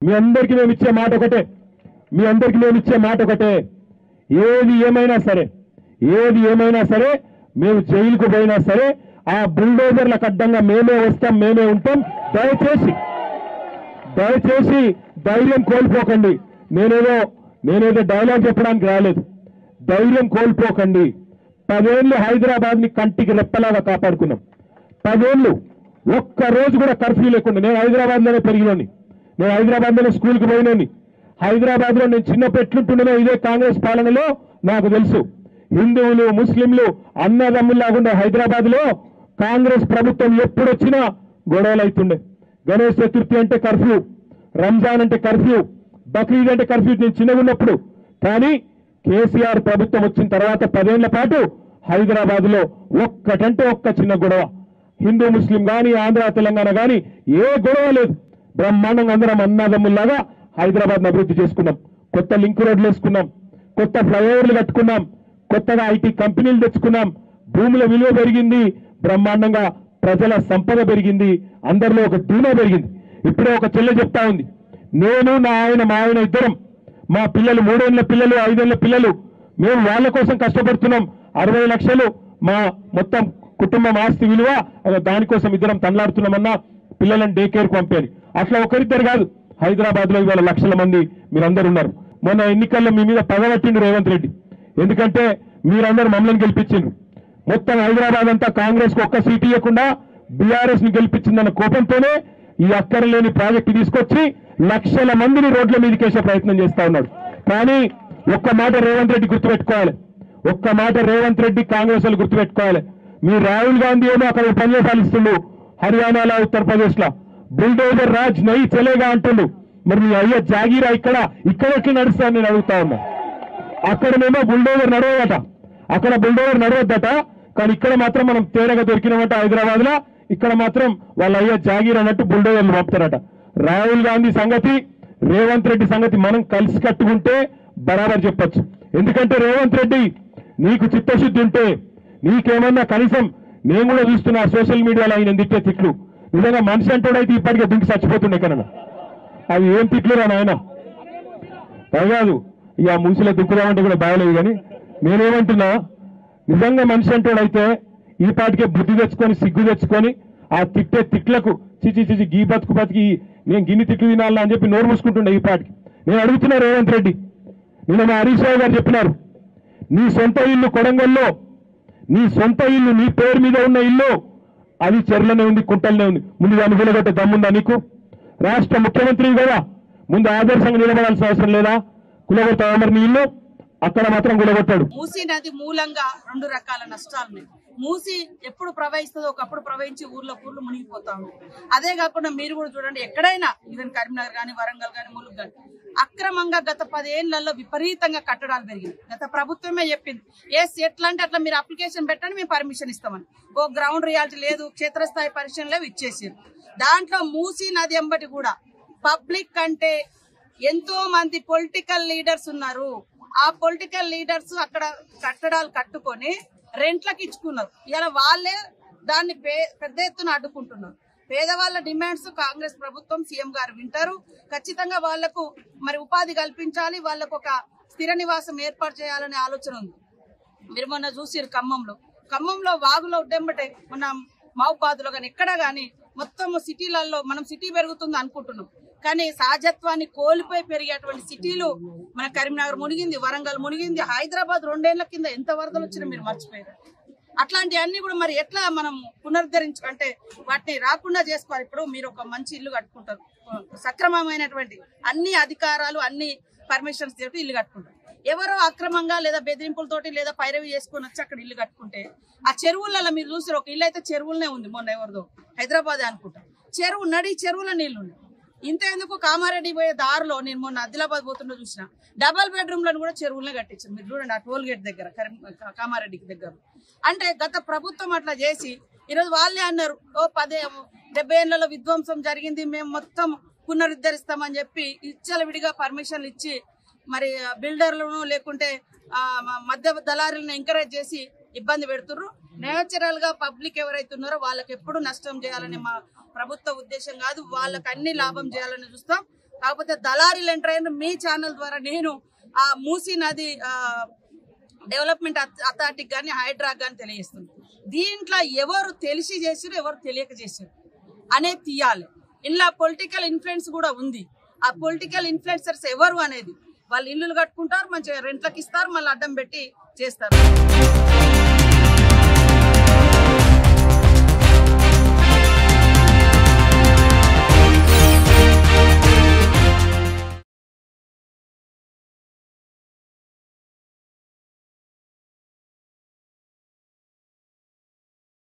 మీ అందరికీ మేము ఇచ్చే మాట ఒకటే మీ అందరికీ మేము ఇచ్చే మాట ఒకటే ఏది ఏమైనా సరే ఏది ఏమైనా సరే మేము జైలుకు పోయినా సరే ఆ బుల్డోజర్లకు అడ్డంగా మేమే వస్తాం మేమే ఉంటాం దయచేసి దయచేసి ధైర్యం కోల్పోకండి నేనేదో నేనేదో డైలాగ్ చెప్పడానికి రాలేదు ధైర్యం కోల్పోకండి పదేళ్లు హైదరాబాద్ ని కంటికి రెప్పలాగా కాపాడుకున్నాం పదేళ్లు ఒక్క రోజు కూడా కర్ఫ్యూ లేకుండా నేను హైదరాబాద్ లోనే పెరిగినోని నేను హైదరాబాద్ లోనే స్కూల్కి పోయినోని హైదరాబాద్ లో నేను చిన్నప్పుడు ఎట్లుంటుండేనో ఇదే కాంగ్రెస్ పాలనలో నాకు తెలుసు హిందువులు ముస్లింలు అన్నదమ్ముల్లాగుండే హైదరాబాద్ లో కాంగ్రెస్ ప్రభుత్వం ఎప్పుడొచ్చినా గొడవలు అవుతుండే గణేష్ చతుర్థి అంటే కర్ఫ్యూ రంజాన్ అంటే కర్ఫ్యూ బక్రీద్ అంటే కర్ఫ్యూ నేను చిన్నగా ఉన్నప్పుడు కానీ కేసీఆర్ ప్రభుత్వం వచ్చిన తర్వాత పదేళ్ల పాటు హైదరాబాద్ లో ఒక్కటంటే ఒక్క చిన్న గొడవ హిందూ ముస్లిం గాని ఆంధ్ర తెలంగాణ గాని ఏ గొడవ లేదు బ్రహ్మాండంగా అందరం అన్నాదమ్ముల్లాగా హైదరాబాద్ అభివృద్ధి చేసుకున్నాం కొత్త లింక్ రోడ్లు వేసుకున్నాం కొత్త ఫ్లైఓవర్లు కట్టుకున్నాం కొత్తగా ఐటీ కంపెనీలు తెచ్చుకున్నాం భూముల విలువ పెరిగింది బ్రహ్మాండంగా ప్రజల సంపద పెరిగింది అందరిలో ఒక ధీమా పెరిగింది ఇప్పుడే ఒక చెల్లె చెప్తా ఉంది నేను నా ఆయన మా ఆయన ఇద్దరం మా పిల్లలు మూడేళ్ల పిల్లలు ఐదేళ్ల పిల్లలు మేము వాళ్ళ కోసం కష్టపడుతున్నాం అరవై లక్షలు మా మొత్తం కుటుంబం ఆస్తి విలువ అలా దానికోసం ఇద్దరం తనలాడుతున్నామన్నా పిల్లలను డే కేర్ పంపాలి అట్లా ఒకరిద్దరు కాదు హైదరాబాద్ లో ఇవాళ లక్షల మంది మీరందరూ ఉన్నారు మొన్న ఎన్నికల్లో మీ మీద పగబట్టిండు రేవంత్ రెడ్డి ఎందుకంటే మీరందరూ మమ్మల్ని గెలిపించిండ్రు మొత్తం హైదరాబాద్ అంతా కాంగ్రెస్ కు ఒక్క సీట్ ఇవ్వకుండా బీఆర్ఎస్ ని గెలిపించిందన్న కోపంతోనే ఈ అక్కరలేని ప్రాజెక్టు తీసుకొచ్చి లక్షల మందిని రోడ్ల మీదకి వేసే ప్రయత్నం చేస్తా ఉన్నాడు కానీ ఒక్క మాట రేవంత్ రెడ్డి గుర్తుపెట్టుకోవాలి ఒక్క మాట రేవంత్ రెడ్డి కాంగ్రెస్ వాళ్ళు గుర్తుపెట్టుకోవాలి మీ రాహుల్ గాంధీ ఏమో అక్కడ పనులు పాలిస్తుండు హర్యానాలో ఉత్తరప్రదేశ్ లో బుల్డోజర్ రాజ్ నై చలేగా అంటుండు మరి మీ అయ్య జాగీరా ఇక్కడ ఇక్కడ ఎట్లా నడుస్తాను నేను అడుగుతా ఉన్నా అక్కడనేమో బుల్డోజర్ నడవదట అక్కడ బుల్డోజర్ నడవద్దట కానీ ఇక్కడ మాత్రం మనం తేరగా దొరికినామంటే హైదరాబాద్ లో ఇక్కడ మాత్రం వాళ్ళ అయ్యా జాగీర్ అన్నట్టు బుల్డోజర్లు పంపుతారట రాహుల్ గాంధీ సంగతి రేవంత్ రెడ్డి సంగతి మనం కలిసి కట్టుకుంటే బరాబర్ చెప్పొచ్చు ఎందుకంటే రేవంత్ రెడ్డి నీకు చిత్తశుద్ధి ఉంటే నీకేమన్నా కనీసం నేను కూడా చూస్తున్నా సోషల్ మీడియాలో ఆయన తిట్టే తిట్లు నిజంగా మనిషి అంటాడైతే ఇప్పటికే దుంకి చచ్చిపోతుండే కన్నా అవి ఏం తిట్లు రా నాయన కాదు ఇక మూసిలో దుక్కుదామంటే కూడా బాగలేదు కానీ నేనేమంటున్నా నిజంగా మనిషి అంటాడైతే ఈ పాటికే బుద్ధి తెచ్చుకొని సిగ్గు తెచ్చుకొని ఆ తిట్టే తిట్లకు చిచి చిచి గీ బతుకు బతికి నేను గిన్ని తిట్లు తినాలా అని చెప్పి నోరు మూసుకుంటుండే ఈ పాటికి నేను అడుగుతున్నా రేవంత్ రెడ్డి నిన్న మా హరీష్ రావు గారు చెప్పినారు నీ సొంత ఇల్లు కొడంగల్లో నీ సొంత ఇల్లు నీ పేరు మీద ఉన్న ఇల్లు అది చెర్లనే ఉంది కుంటలనే ఉంది ముందు దాన్ని కూలగొట్టే దమ్ముందా నీకు రాష్ట్ర ముఖ్యమంత్రి కదా ముందు ఆదర్శంగా నిలబడాల్సిన అవసరం లేదా కులగొడతావా మరి నీ ఇల్లు అక్కడ మాత్రం కులగొట్టాడు మూసీ నది మూలంగా రెండు రకాల నష్టాలు ఉన్నాయి మూసి ఎప్పుడు ప్రవహిస్తుందో ఒకప్పుడు ప్రవహించి ఊర్లో ఊర్లు మునిగిపోతా ఉంది అదే కాకుండా మీరు కూడా చూడండి ఎక్కడైనా ఈవెన్ కరీంనగర్ కానీ వరంగల్ కానీ ములుగు కానీ అక్రమంగా గత పదేళ్లలో విపరీతంగా కట్టడాలు పెరిగింది గత ప్రభుత్వమే చెప్పింది ఎస్ ఎట్లా అంటే అట్లా మీరు అప్లికేషన్ పెట్టండి మేము పర్మిషన్ ఇస్తామని ఓ గ్రౌండ్ రియాలిటీ లేదు క్షేత్రస్థాయి పరిశీలన లేవు ఇచ్చేసారు దాంట్లో మూసీ నది ఎంబటి కూడా పబ్లిక్ అంటే ఎంతో మంది పొలిటికల్ లీడర్స్ ఉన్నారు ఆ పొలిటికల్ లీడర్స్ అక్కడ కట్టడాలు కట్టుకొని రెంట్లకు ఇచ్చుకున్నారు ఇలా వాళ్ళే దాన్ని పే- పెద్ద ఎత్తున అడ్డుకుంటున్నారు పేదవాళ్ళ డిమాండ్స్ కాంగ్రెస్ ప్రభుత్వం సీఎం గారు వింటారు ఖచ్చితంగా వాళ్లకు మరి ఉపాధి కల్పించాలి వాళ్ళకు ఒక స్థిర నివాసం ఏర్పాటు చేయాలనే ఆలోచన ఉంది మీరు మొన్న చూసిరు ఖమ్మంలో ఖమ్మంలో వాగులో ఉడ్డెంబటే మన మహబాద్లో కానీ ఎక్కడ కానీ మొత్తం సిటీలలో మనం సిటీ పెరుగుతుంది అనుకుంటున్నాం కానీ సహజత్వాన్ని కోల్పోయి పెరిగేటువంటి సిటీలు మన కరీంనగర్ మునిగింది వరంగల్ మునిగింది హైదరాబాద్ రెండేళ్ల కింద ఎంత వరదలు వచ్చినా మీరు మర్చిపోయారు అట్లాంటివన్నీ కూడా మరి ఎట్లా మనం పునరుద్ధరించు అంటే వాటిని రాకుండా చేసుకోవాలి ఇప్పుడు మీరు ఒక మంచి ఇల్లు కట్టుకుంటారు సక్రమమైనటువంటి అన్ని అధికారాలు అన్ని పర్మిషన్స్ తోటి ఇల్లు కట్టుకుంటారు ఎవరో అక్రమంగా లేదా బెదిరింపులతోటి లేదా పైరవి చేసుకొని వచ్చి అక్కడ ఇల్లు కట్టుకుంటే ఆ చెరువులలో మీరు చూసారు ఒక ఇల్లు అయితే చెరువులనే ఉంది మొన్న ఎవరిదో హైదరాబాద్ అనుకుంటా చెరువు నడి చెరువుల నీళ్లు ఉన్నాయి ఇంత ఎందుకు కామారెడ్డి పోయే దారిలో నేను మొన్న ఆదిలాబాద్ పోతుండో చూసిన డబల్ బెడ్రూమ్ లను కూడా చెరువులనే కట్టించారు మీరు చూడండి ఆ టోల్ గేట్ దగ్గర కరీం- కా- కామారెడ్డికి దగ్గర అంటే గత ప్రభుత్వం అట్లా చేసి ఈరోజు వాళ్ళే అన్నారు ఓ పదే డెబ్బై ఏళ్లలో విధ్వంసం జరిగింది మేము మొత్తం పునరుద్ధరిస్తామని చెప్పి ఇచ్చల విడిగా పర్మిషన్లు ఇచ్చి మరి బిల్డర్లను లేకుంటే ఆ, మ- మధ్య దళారులను ఎంకరేజ్ చేసి ఇబ్బంది పెడుతుర్రు నేచురల్ గా పబ్లిక్ ఎవరైతే ఉన్నారో వాళ్ళకి ఎప్పుడు నష్టం చేయాలని మా ప్రభుత్వ ఉద్దేశం కాదు వాళ్ళకి అన్ని లాభం చేయాలని చూస్తాం కాకపోతే దళారీలు ఎంటర్ అయిన మీ ఛానల్ ద్వారా నేను ఆ మూసీ నది ఆ, డెవలప్మెంట్ అథ- అథారిటీకి కానీ హైడ్రాక్ కానీ తెలియజేస్తుంది దీంట్లో ఎవరు తెలిసి చేసారు ఎవరు తెలియక చేసారు అనేది తీయాలి ఇలా పొలిటికల్ ఇన్ఫ్లుయెన్స్ కూడా ఉంది ఆ పొలిటికల్ ఇన్ఫ్లుయెన్సర్స్ ఎవరు అనేది వాళ్ళు ఇల్లులు కట్టుకుంటారు మంచిగా రెంట్లకు ఇస్తారు మళ్ళీ అడ్డం పెట్టి చేస్తారు